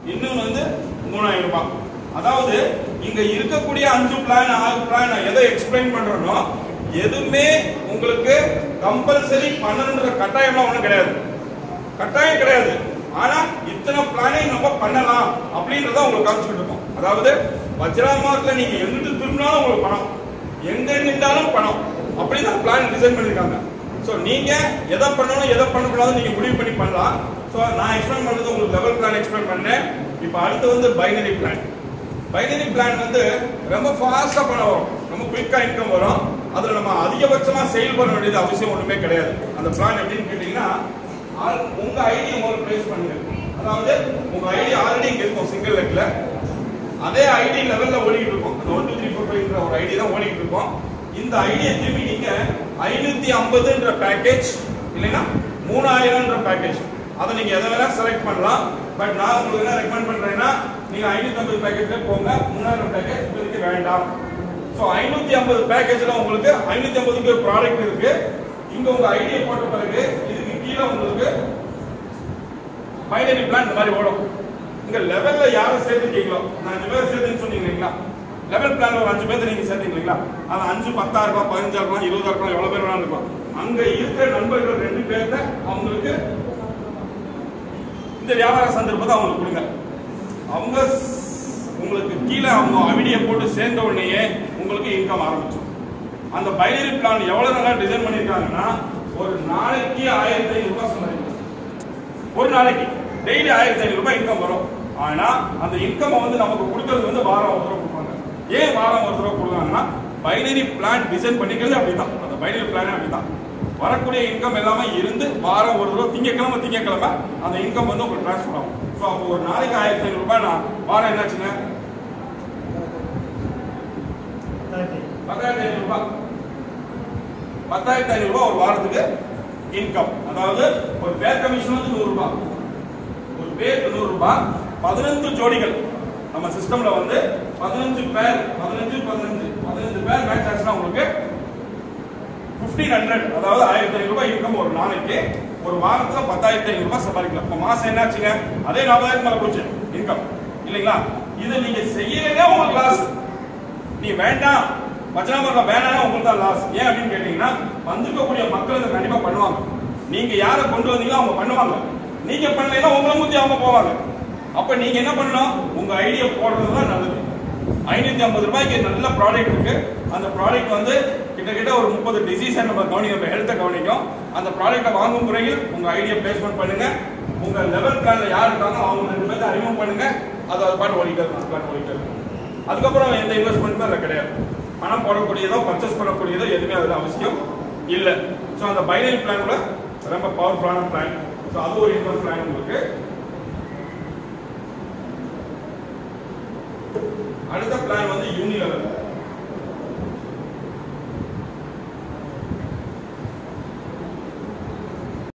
இன்னொன்று வந்து மூணாயிரம் ரூபாய் அதாவது இங்க இருக்கக்கூடிய அஞ்சு பிளான் ஆறு பிளான் நான் எதை எக்ஸ்பிளைன் பண்றேனோ எதுவுமே உங்களுக்கு கம்பல்சரி பண்ணணுன்ற கட்டாயம்லாம் ஒண்ணும் கிடையாது கட்டாயம் கிடையாது ஆனா இத்தனை பிளானையும் நம்ம பண்ணலாம் அப்படின்றத உங்களுக்கு காமிச்சுட்டு இருக்கோம் அதாவது வஜ்ராமார்க்ல நீங்க எங்கிட்டு திரும்பினாலும் உங்களுக்கு பணம் எங்க நின்றாலும் பணம் அப்படிதான் பிளான் டிசைன் பண்ணிருக்காங்க சோ நீங்க எதை பண்ணணும் எதை பண்ணக்கூடாது நீங்க முடிவு பண்ணி பண்ணலாம் சோ நான் எக்ஸ்பிளைன் பண்ணது உங்களுக்கு லெவல் பிளான் எக்ஸ்பிளைன் பண்ணேன் இப்போ அடுத்து வந்து பைனரி பிளான் பைனரி பிளான் வந்து ரொம்ப ஃபாஸ்டா பண்ண வரும் ரொம்ப குயிக்கா இன்கம் வரும் அதுல நம்ம அதிகபட்சமா சேல் பண்ண வேண்டியது அவசியம் ஒண்ணுமே கிடையாது அந்த பிளான் எப்படின்னு கேட்டீங்கன்னா ஆல்- உங்க ஐடியை முதல்ல பிளேஸ் பண்ணுங்க அதாவது உங்க ஐடி ஆல்ரெடி இங்க இருக்கும் சிங்கிள் லெக்ல அதே ஐடி லெவல்ல ஓடிட்டு இருக்கும் அந்த ஒன் டூ த்ரீ ஃபோர் ஃபைவ்ன்ற ஒரு ஐடி தான் ஓடிட்டு இருக்கும் இந்த ஐடியை திரும்பி நீங்க ஐநூத்தி ஐம்பதுன்ற பேக்கேஜ் இல்லைன்னா மூணாயிரம்ன்ற பேக்கேஜ் அதை நீங்க எதை வேணா செலக்ட் பண்ணலாம் பட் நான் உங்களுக்கு என்ன ரெக்கமெண்ட் பண்றேன்னா நீங்க ஐநூத்தி ஐம்பது பேக்கேஜ்ல போங்க மூணாயிரம் பேக்கேஜ் உங்களுக்கு வேண்டாம் ஸோ ஐநூத்தி ஐம்பது பேக்கேஜ்ல உங்களுக்கு ஐநூத்தி ஐம்பதுக்கு ஒரு ப்ராடக்ட் இருக்கு இங்க உங்க ஐடியை போட்ட பிறகு இதுக்கு கீழே உங்களுக்கு பைனரி பிளான் இந்த மாதிரி ஓடும் இங்க லெவல்ல யாரும் சேர்த்துட்டீங்களோ நான் அஞ்சு பேர் சேர்த்துன்னு சொன்னீங்க இல்லைங்களா லெவல் பிளான்ல ஒரு அஞ்சு பேர் நீங்க சேர்த்தீங்க இல்லைங்களா அது அஞ்சு பத்தா இருக்கலாம் பதினஞ்சா இருக்கலாம் இருபதா இருக்கலாம் எவ்வளவு பேர் வேணாலும் இருக்கலாம் அங்க இருக்கிற நண்பர்கள் ரெண்டு பேர்த்த அவங்களுக்கு இந்த வியாபார சந்தர்ப்பத்தை அவங்களுக்கு கொடுங்க அவங்க ஸ்- உங்களுக்கு கீழே அவங்க ஐடியை போட்டு சேர்ந்த உடனேயே உங்களுக்கு இன்கம் ஆரம்பிச்சோம் அந்த பைனரி பிளான் எவ்வளவு நல்லா டிசைன் பண்ணிருக்காங்கன்னா ஒரு நாளைக்கு ஆயிரத்தி ஐநூறு ரூபாய் சொன்னாங்க ஒரு நாளைக்கு டெய்லி ஆயிரத்தி ஐநூறு ரூபாய் இன்கம் வரும் ஆனா அந்த இன்கம் வந்து நமக்கு கொடுக்கறது வந்து வாரம் ஒரு தடவை கொடுப்பாங்க ஏன் வாரம் ஒரு தடவை கொடுக்குறாங்கன்னா பைனரி பிளான் டிசைன் பண்ணிக்கிறது அப்படிதான் அந்த பைனரி பிளானே அப்படிதான் வரக்கூடிய இன்கம் எல்லாமே இருந்து வாரம் ஒரு தடவை திங்கக்கிழமை திங்கக்கிழமை அந்த இன்கம் வந்து உங்களுக்கு ட்ரான்ஸ்ஃபர் ஆகும் ஸோ அப்போ ஒரு நாளைக்கு ஆயிரத்தி ஐநூறு ரூபாய் நான் வாரம் என்னாச்சுங்க பத்தாயிரத்தி ஐநூறு ரூபாய் பத்தாயிரத்தி ஐநூறு ரூபாய் ஒரு வாரத்துக்கு இன்கம் அதாவது ஒரு பேர் கமிஷன் வந்து நூறு ரூபாய் ஒரு பேருக்கு நூறு ரூபாய் பதினஞ்சு ஜோடிகள் நம்ம சிஸ்டம்ல வந்து பதினஞ்சு பேர் பதினஞ்சு பதினஞ்சு பதினஞ்சு பேர் மேட்ச் ஆச்சுன்னா உங்களுக்கு பிப்டீன் ஹண்ட்ரட் அதாவது ஆயிரத்தி ஐநூறு ரூபாய் இன்கம் ஒரு நாளைக்கு ஒரு வாரத்துல பத்தாயிரத்தி ஐநூறு ரூபாய் சம்பாதிக்கலாம் இப்போ மாசம் என்னாச்சுங்க அதே நாற்பதாயிரம் மேல போச்சு இன்கம் இல்லைங்களா இதை நீங்க செய்யலைன்னா உங்களுக்கு லாஸ் நீ வேண்டாம் வச்சனாமரம் வேணாம் உங்களுக்கு தான் லாஸ் ஏன் அப்படின்னு கேட்டீங்கன்னா வந்திருக்கக்கூடிய மக்கள் இதை கண்டிப்பா பண்ணுவாங்க நீங்க யாரை கொண்டு வந்தீங்களோ அவங்க பண்ணுவாங்க நீங்க பண்ணலைன்னா உங்களை முந்தி அவங்க போவாங்க அப்ப நீங்க என்ன பண்ணணும் உங்க ஐடியா போடுறது தான் நல்லது ஐநூத்தி ஐம்பது ரூபாய்க்கு நல்ல ப்ராடக்ட் இருக்கு அந்த ப்ராடக்ட் வந்து கிட்டத்தட்ட ஒரு முப்பது டிசீஸை நம்ம கவனிக்கும் நம்ம ஹெல்த்தை கவனிக்கும் அந்த ப்ராடக்ட்டை வாங்கும் முறையில் உங்க ஐடியா பிளேஸ்மெண்ட் பண்ணுங்க உங்க லெவல் பிளான்ல யார் இருக்காங்களோ அவங்க ரெண்டு பேர்த்த அறிமுகம் பண்ணுங்க அது அது பாட்டு ஓடிட்டு இருக்கும் அது பாட்டு ஓடிட்டு இருக்கும் அதுக்கப்புறம் எந்த இன்வெஸ்ட்மெண்ட்டுமே அதில் கிடையாது பணம் போடக்கூடியதோ பர்ச்சேஸ் பண்ணக்கூடியதோ எதுவுமே அதில் அவசியம் இல்லை ஸோ அந்த பைனரி பிளான் கூட ரொம்ப பவர்ஃபுல்லான பிளான் ஸோ அது ஒரு இன்வெஸ்ட் பிளான் உங்களுக்கு அடுத்த பிளான் வந்து யூனி லெவல்